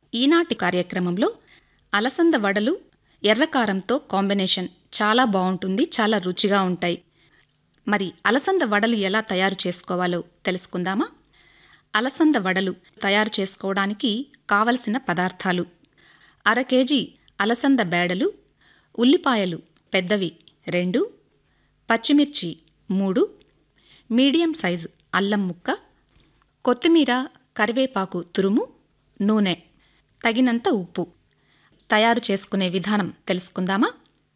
ఈనాటి కార్యక్రమంలో అలసంద వడలు ఎర్రకారంతో కాంబినేషన్ చాలా బాగుంటుంది చాలా రుచిగా ఉంటాయి మరి అలసంద వడలు ఎలా తయారు చేసుకోవాలో తెలుసుకుందామా అలసంద వడలు తయారు చేసుకోవడానికి కావలసిన పదార్థాలు అర కేజీ అలసంద బేడలు ఉల్లిపాయలు పెద్దవి రెండు పచ్చిమిర్చి మూడు మీడియం సైజు అల్లం ముక్క కొత్తిమీర కరివేపాకు తురుము నూనె తగినంత ఉప్పు తయారు చేసుకునే విధానం తెలుసుకుందామా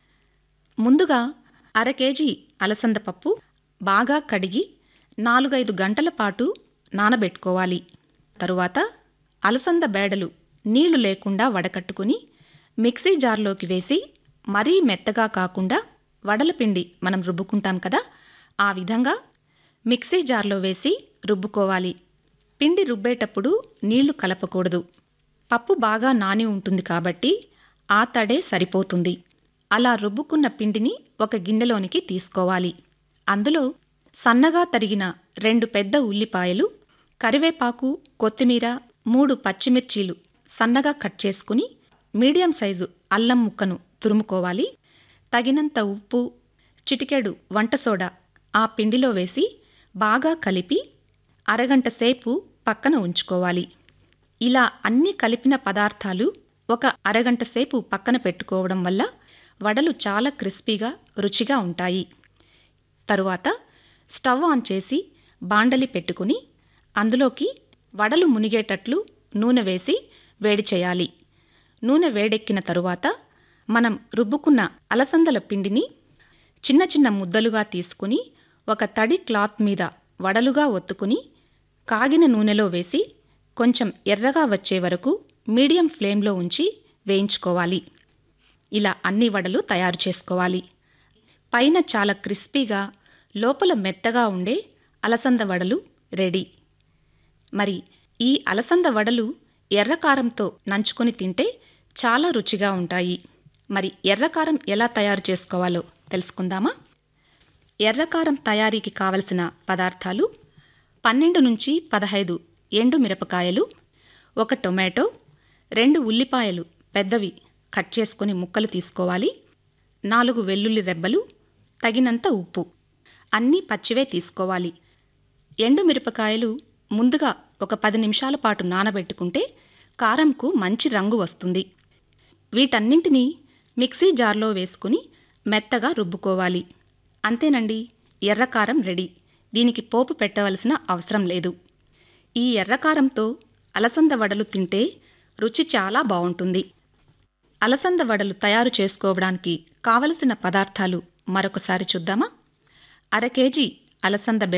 ముందుగా అర కేజీ అలసంద పప్పు బాగా కడిగి నాలుగైదు గంటల పాటు నానబెట్టుకోవాలి తరువాత అలసంద బేడలు నీళ్లు లేకుండా వడకట్టుకుని మిక్సీ జార్లోకి వేసి మరీ మెత్తగా కాకుండా వడల పిండి మనం రుబ్బుకుంటాం కదా ఆ విధంగా మిక్సీ జార్లో వేసి రుబ్బుకోవాలి పిండి రుబ్బేటప్పుడు నీళ్లు కలపకూడదు పప్పు బాగా నాని ఉంటుంది కాబట్టి ఆ తడే సరిపోతుంది అలా రుబ్బుకున్న పిండిని ఒక గిన్నెలోనికి తీసుకోవాలి అందులో సన్నగా తరిగిన రెండు పెద్ద ఉల్లిపాయలు కరివేపాకు కొత్తిమీర మూడు పచ్చిమిర్చీలు సన్నగా కట్ చేసుకుని మీడియం సైజు అల్లం ముక్కను తురుముకోవాలి తగినంత ఉప్పు చిటికెడు వంట సోడా ఆ పిండిలో వేసి బాగా కలిపి అరగంట సేపు పక్కన ఉంచుకోవాలి ఇలా అన్ని కలిపిన పదార్థాలు ఒక అరగంట సేపు పక్కన పెట్టుకోవడం వల్ల వడలు చాలా క్రిస్పీగా రుచిగా ఉంటాయి తరువాత స్టవ్ ఆన్ చేసి బాండలి పెట్టుకుని అందులోకి వడలు మునిగేటట్లు నూనె వేసి వేడి చేయాలి నూనె వేడెక్కిన తరువాత మనం రుబ్బుకున్న అలసందల పిండిని చిన్న చిన్న ముద్దలుగా తీసుకుని ఒక తడి క్లాత్ మీద వడలుగా ఒత్తుకుని కాగిన నూనెలో వేసి కొంచెం ఎర్రగా వచ్చే వరకు మీడియం ఫ్లేమ్లో ఉంచి వేయించుకోవాలి ఇలా అన్ని వడలు తయారు చేసుకోవాలి పైన చాలా క్రిస్పీగా లోపల మెత్తగా ఉండే అలసంద వడలు రెడీ మరి ఈ అలసంద వడలు ఎర్రకారంతో నంచుకొని తింటే చాలా రుచిగా ఉంటాయి మరి ఎర్రకారం ఎలా తయారు చేసుకోవాలో తెలుసుకుందామా ఎర్రకారం తయారీకి కావలసిన పదార్థాలు పన్నెండు నుంచి పదహైదు ఎండు మిరపకాయలు ఒక టొమాటో రెండు ఉల్లిపాయలు పెద్దవి కట్ చేసుకొని ముక్కలు తీసుకోవాలి నాలుగు వెల్లుల్లి రెబ్బలు తగినంత ఉప్పు అన్నీ పచ్చివే తీసుకోవాలి ఎండు మిరపకాయలు ముందుగా ఒక పది నిమిషాల పాటు నానబెట్టుకుంటే కారంకు మంచి రంగు వస్తుంది వీటన్నింటినీ మిక్సీ జార్లో వేసుకుని మెత్తగా రుబ్బుకోవాలి అంతేనండి ఎర్రకారం రెడీ దీనికి పోపు పెట్టవలసిన అవసరం లేదు ఈ ఎర్రకారంతో అలసంద వడలు తింటే రుచి చాలా బాగుంటుంది అలసంద వడలు తయారు చేసుకోవడానికి కావలసిన పదార్థాలు మరొకసారి చూద్దామా అర కేజీ అలసంద